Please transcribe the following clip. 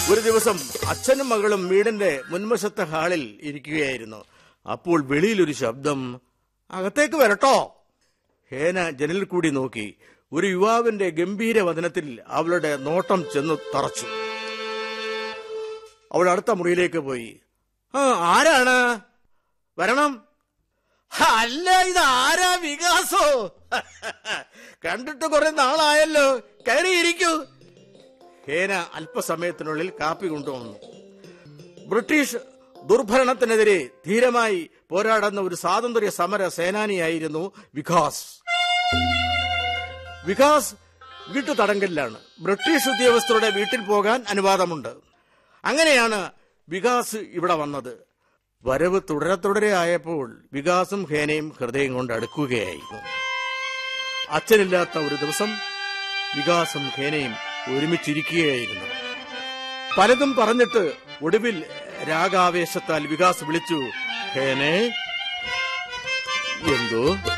ഒരു ദിവസം അച്ഛനും മകളും വീടിന്റെ മുൻവശത്തെ ഹാളിൽ ഇരിക്കുകയായിരുന്നു അപ്പോൾ വെളിയിലൊരു ശബ്ദം അകത്തേക്ക് വരട്ടോ ഹേന ജനലിൽ കൂടി നോക്കി ഒരു യുവാവിന്റെ ഗംഭീര വചനത്തിൽ അവളുടെ നോട്ടം ചെന്ന് തറച്ചു അവൾ അടുത്ത മുറിയിലേക്ക് പോയി ആ ആരാണ് വരണം "ഹ, അല്ല ഇത് ആരാ വികാസോ കണ്ടിട്ട് കുറെ നാളായല്ലോ കയറിയിരിക്കൂ ഹേന അല്പസമയത്തിനുള്ളിൽ കാപ്പി കൊണ്ടുവന്നു ബ്രിട്ടീഷ് ദുർഭരണത്തിനെതിരെ ധീരമായി പോരാടുന്ന ഒരു സ്വാതന്ത്ര്യ സമര സേനാനിയായിരുന്നു വികാസ് വികാസ് വീട്ടു തടങ്കലിലാണ് ബ്രിട്ടീഷ് ഉദ്യോഗസ്ഥരുടെ വീട്ടിൽ പോകാൻ അനുവാദമുണ്ട് അങ്ങനെയാണ് വികാസ് ഇവിടെ വന്നത് വരവ് തുടരെ തുടരെ ആയപ്പോൾ വികാസും ഹേനയും ഹൃദയം കൊണ്ട് അടുക്കുകയായിരുന്നു അച്ഛനില്ലാത്ത ഒരു ദിവസം വികാസും ഹേനയും ഒരുമിച്ചിരിക്കുകയായിരുന്നു പലതും പറഞ്ഞിട്ട് ഒടുവിൽ രാഗാവേശത്താൽ വികാസ് വിളിച്ചു ഹേനെ എന്തോ